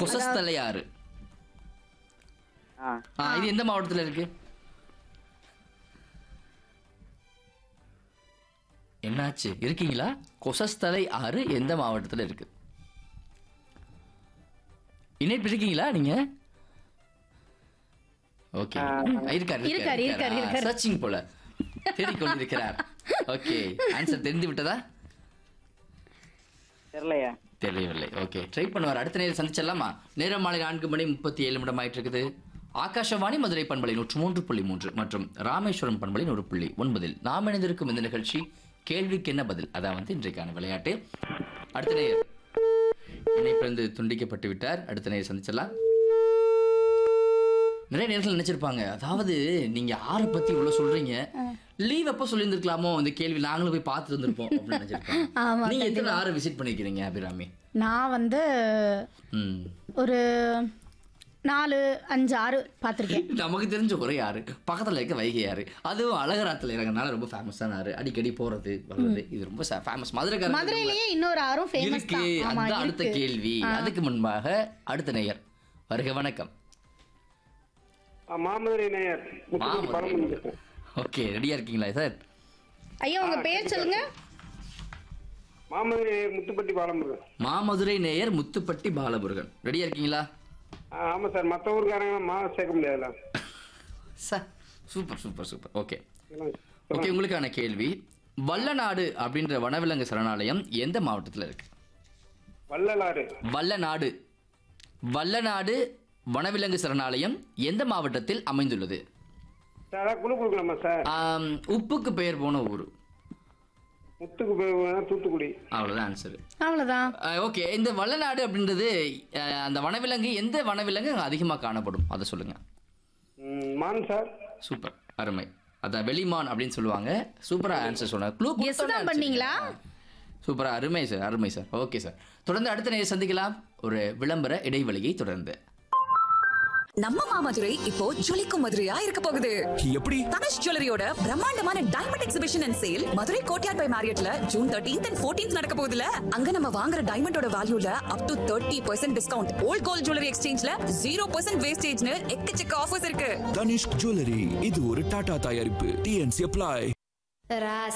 கொசஸ்தலை ஆறு ஆ ஆ இது எந்த மாவட்டத்துல இருக்கு என்னாச்சு இருக்கீங்களா கொசஸ்தலை ஆறு எந்த மாவட்டத்துல இருக்கு இணைப்பு இருக்கீங்களா நீங்க ஓகே இருக்காரு இருக்காரு, இருக்காரு, இருக்காரு. சர்ச்சிங் போல தேடிக்கொண்டிருக்கிறார் ஓகே ஆன்சர் தெரிந்து விட்டதா தெரியலையா தெரியவில்லை ஓகே ட்ரை பண்ணுவார் அடுத்த நேரம் சந்திச்சிடலாமா நேரம் மாலை நான்கு மணி முப்பத்தி ஏழு நிமிடம் ஆயிட்டு இருக்குது ஆகாஷவாணி மதுரை பண்பலை நூற்று மூன்று புள்ளி மூன்று மற்றும் ராமேஸ்வரம் பண்பலை நூறு புள்ளி ஒன்பதில் நாம் இணைந்திருக்கும் இந்த நிகழ்ச்சி கேள்விக்கு என்ன பதில் அதான் வந்து இன்றைக்கான விளையாட்டு அடுத்த நேரம் இணைப்பிலிருந்து துண்டிக்கப்பட்டு விட்டார் அடுத்த நேரம் சந்திச்சிடலாம் நிறைய நேரத்தில் நினைச்சிருப்பாங்க அதாவது நீங்க ஆரை பத்தி இவ்வளவு சொல்றீங்க லீவ் எப்போ சொல்லியிருந்திருக்கலாமோ இந்த கேள்வி நாங்களும் போய் பார்த்துட்டு இருந்திருப்போம் அப்படின்னு நினைச்சிருப்பாங்க ஆமா, நீங்க எத்தனை ஆறு விசிட் பண்ணிக்கிறீங்க அபிராமி நான் வந்து ம் ஒரு நாலு அஞ்சு ஆறு பார்த்துருக்கேன் நமக்கு தெரிஞ்ச ஒரே ஆறு பக்கத்துல இருக்க வைகை ஆறு அதுவும் அழகராத்துல இறங்கனால ரொம்ப ஃபேமஸான ஆறு அடிக்கடி போறது வர்றது இது ரொம்ப ஃபேமஸ் மதுரைக்காரங்க மதுரையிலேயே இன்னொரு ஆறும் ஃபேமஸ் இருக்கு தான் ஆமா அதுதான் அடுத்த இருக்கு கேள்வி அதுக்கு முன்பாக அடுத்த நேயர் வருக வணக்கம் ஆ, மாமதுரை நேயர் முத்துக்குடி பாலமுருகன் பேசுறேன். ஓகே ரெடியா இருக்கீங்களா சார் ஐயா உங்க பேர் சொல்லுங்க மாமதுரை நேயர் முத்துப்பட்டி பாலமுருகன் மாமதுரை நேயர் முத்துப்பட்டி பாலமுருகன் ரெடியா இருக்கீங்களா ஆ, ஆமா சார் மற்ற ஊருக்காரங்க மா சேர்க்க முடியாதுல்ல sir super super super okay சொல்லுங்க. ஓகே உங்களுக்கான கேள்வி வல்லநாடு அப்படின்ற வனவிலங்கு சரணாலயம் எந்த மாவட்டத்தில் இருக்கு வள்ளலாறு வல்லநாடு வல்லநாடு வனவிலங்கு சரணாலயம் எந்த மாவட்டத்தில் அமைந்துள்ளது சார் அதான் குழு கொடுக்கலாமா சார் ஆம், உப்புக்கு பெயர் போன ஊர் முத்துக்கு போய் தூத்துக்குடி அவ்வளோதான் ஆன்சர் அவ்வளவுதான் ஓகே இந்த வல்லநாடு அப்படின்றது அஹ், அந்த வனவிலங்கு எந்த வனவிலங்கு அங்கே அதிகமாக காணப்படும் அதை சொல்லுங்க ம், மான் சார் சூப்பர் அருமை அதான் வெளிமான் அப்படின்னு சொல்லுவாங்க சூப்பரா ஆன்சர் சொன்னாங்க க்ளூ Guess தான் பண்ணீங்களா? சூப்பரா அருமை சார் அருமை சார் ஓகே சார் தொடர்ந்து அடுத்த நேரம் சந்திக்கலாம் ஒரு விளம்பர இடைவெளியை தொடர்ந்து நம்ம மாமதுரை இப்போ ஜொலிக்கும் மதுரையா இருக்க போகுது எப்படி தனுஷ் ஜுவல்லரியோட பிரம்மாண்டமான diamond exhibition and sale Madurai Courtyard by மேரியட்ல ஜூன் தேர்ட்டீன்த் அண்ட் ஃபோர்டீன்த் நடக்க போகுதுல அங்க நம்ம வாங்குற டைமண்டோட வேல்யூல up to thirty percent discount old gold jewellery எக்ஸ்சேஞ்ச்ல ஜீரோ பர்சன்ட் வேஸ்டேஜ்னு எக்கச்சக்க ஆஃபர்ஸ் இருக்கு தனிஷ்க் ஜுவல்லரி இது ஒரு டாடா தயாரிப்பு டிஎன்சி அப்ளை